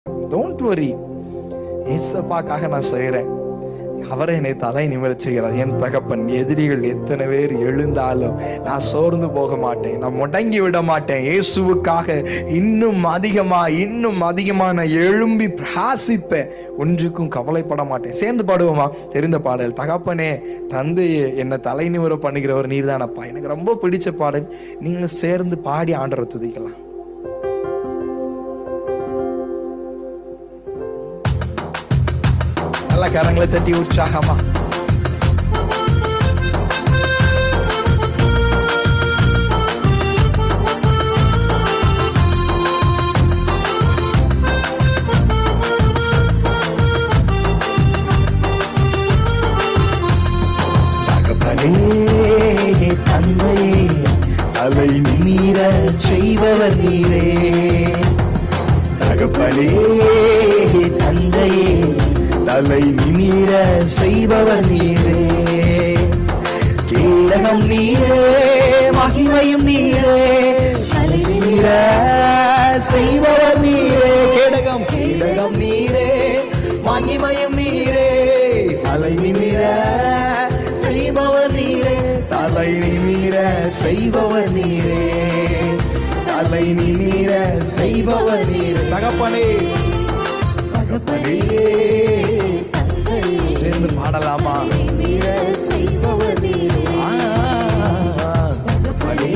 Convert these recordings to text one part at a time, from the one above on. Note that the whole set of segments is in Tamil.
டோன்ட் வரி ஏசப்பாக்காக நான் செய்கிறேன் அவரை என்னை தலை நிமிரச் செய்கிறார் என் தகப்பன் எதிரிகள் எத்தனை பேர் எழுந்தாலும் நான் சோர்ந்து போக மாட்டேன் நான் முடங்கி விட மாட்டேன் இயேசுவுக்காக இன்னும் அதிகமா இன்னும் அதிகமா நான் எழும்பி பிரகாசிப்பேன் ஒன்றுக்கும் கவலைப்பட மாட்டேன் சேர்ந்து பாடுவோமா தெரிந்த பாடல் தகப்பனே தந்தையே என்னை தலை நிமிர பண்ணுகிறவர் நீர்தானப்பா எனக்கு ரொம்ப பிடிச்ச பாடல் நீங்க சேர்ந்து பாடி ஆண்டரை துதிக்கலாம் நல்ல கரங்களை தட்டி உற்சாகமா தகப்பனே தந்தையே அலை நீர செய்பவர் நீரே தகப்பனே தந்தையே தலை நிமிர செய்பவர் நீரே கீழகம் நீரே மகிமையும் நீரே தலை நிமிர செய்பவர் நீரே கேடகம் கேடகம் நீரே மகிமையும் நீரே தலை நிமிர செய்பவர் நீரே தலை நிமிர செய்பவர் நீரே தலை நிமிர செய்பவர் நீரே தகப்பனே தகப்பனே சேர்ந்து பாடலாமா ஆ, தகப்பனே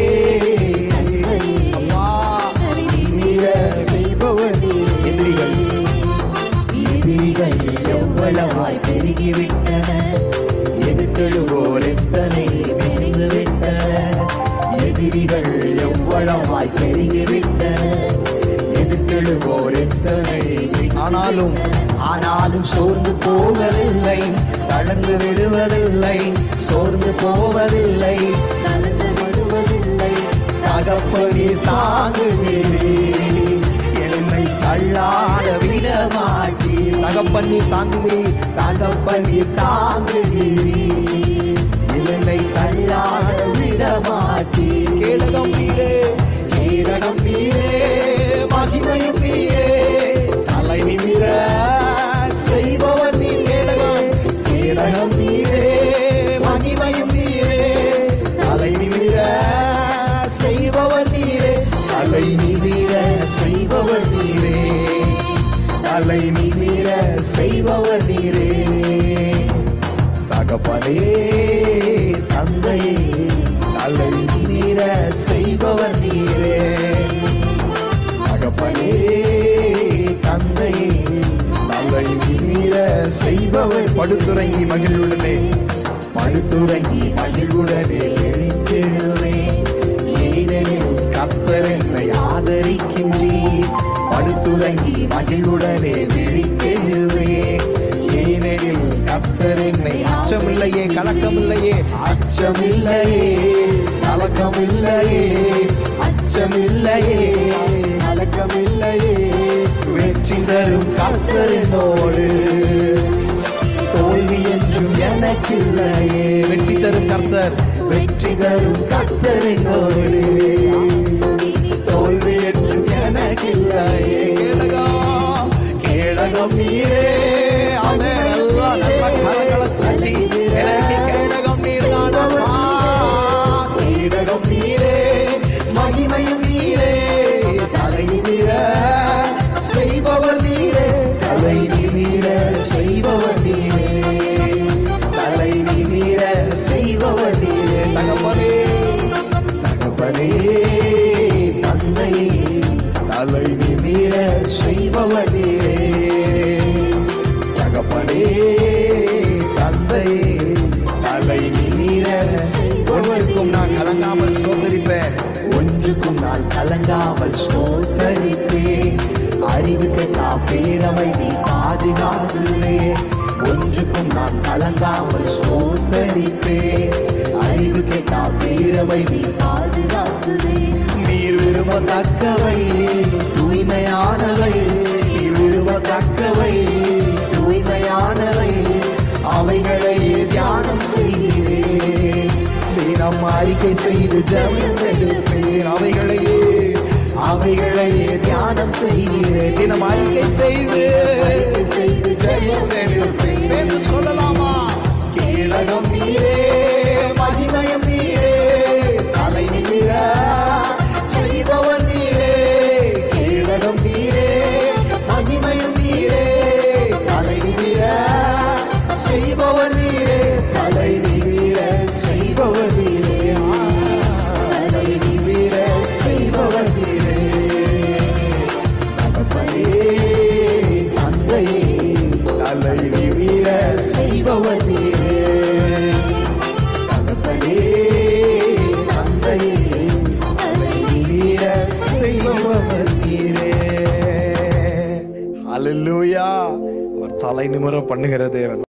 அம்மா நீர செய்பவர் நீர். எதிரிகள் எதிரிகள் எவ்வளவாய் பெருகிவிட்டன எதிர்த்தெழுவோர் எத்தனை மெலிந்து விட்டன எதிரிகள் எவ்வளவாய் பெருகிவிட்டன எதிர்த்தெழுவோர் எத்தனை ஆனாலும் ஆனாலும் சோர்ந்து போவதில்லை தளர்ந்து விடுவதில்லை சோர்ந்து போவதில்லை தளர்ந்து விடுவதில்லை தகப்படி தாங்குகிறேன் என்னை தள்ளாட விட மாட்டீர் தகப்பண்ணி தாங்குகிறீர் தகப்படி தாங்குகிறேன் என்னை தள்ளாட விட மாட்டீர் கேடகம் நீரே கேடகம் நீரே மகிமையும் நீரே தலை நிமிர செய்பவர் நீர் கேடகம் கேடகம் நீரே மகிமையும் நீரே தலை நிமிர செய்பவர் நீரே தலை நிமிர செய்பவர் நீரே தலை நிமிர செய்பவர் நீரே தகப்பனே தந்தையே தலை நிமிர செய்பவர் நீரே தகப்பனே தந்தையே தலை நிமிர செய்பவர் படுத்துறங்கி மகிழ்வுடனே படுத்துறங்கி மகிழ்வுடனே எழுந்தெழுவே ஏனெனில் கர்த்தர் என்னை ஆதரிக்கின்றீர் படுத்துறங்கி மகிழ்வுடனே விழித்தெழுவே ஏனெனில் கர்த்தர் என்னை அச்சமில்லையே கலக்கமில்லையே அச்சமில்லையே கலக்கமில்லையே அச்சமில்லையே கலக்கமில்லையே வெற்றி தரும் கர்த்தர் என்னோடு தோல்வி என்றும் எனக்கில்லையே வெற்றி தரும் கர்த்தர் வெற்றி தரும் கர்த்தர் என்னோடு தோல்வி என்றும் எனக்கில்லையே கேடகம் கேடகம் நீரே ஆமே நல்லா நல்ல கரங்களை தட்டி எனக்கு கேடகம் நீர்தானப்பா கேடகம் நீரே மகிமையும் நீரே தலை நிமிர செய்பவர் நீரே தலை நிமிர செய்பவர் நீரே தலை நிமிர செய்பவர் நீரே தகப்பனே தகப்பனே தந்தையே தலை நிமிர செய்பவர் நீரே தகப்பனே தந்தையே தலை நிமிர ஒன்றுக்கும் நான் கலங்காமல் சோதரிப்பேன் ஒன்றுக்கும் நான் கலங்காமல் சோதரிப்பேன் அறிவு கெட்டா பேரமை நீ பாதுகாத்துவே ஒன்றுக்கும் நான் கலங்காமல் சோதரிப்பேன் அறிவு கெட்டா பேரமை நீ பாதுகாத்துவே நீர் விரும்பத்தக்கவை தூய்மையானவை நீர் விரும்பத்தக்கவை தூய்மையானவை அவைகளை தியானம் செய்கிறேன் தினம் அறிக்கை செய்து ஜெபம் எடுப்பேன் அவைகளையே அவைகளையே தியானம் செய்கிறேன் தினம் அறிக்கை செய்து செய்து ஜெயம் எடுப்பேன். சேர்ந்து சொல்லலாமா கீழகம் நீரே மகிமயம் நீரே தலை நிமிர செய்பவர் நீரே கீழகம் நீரே மகிமயம் நீரே தலை நிமிர செய்பவர் நீரே தலை நிமிர செய்பவர் நீரே தலை நிமிர செய்பவர் நீரே தகப்பனே தந்தையே தலை நிமிர செய்பவர் நீரே தகப்பனே தந்தையே தலை நிமிர செய்பவர் நீரே ஹalleluya அவர் தலை நிமிர பண்ணுகிற தேவன்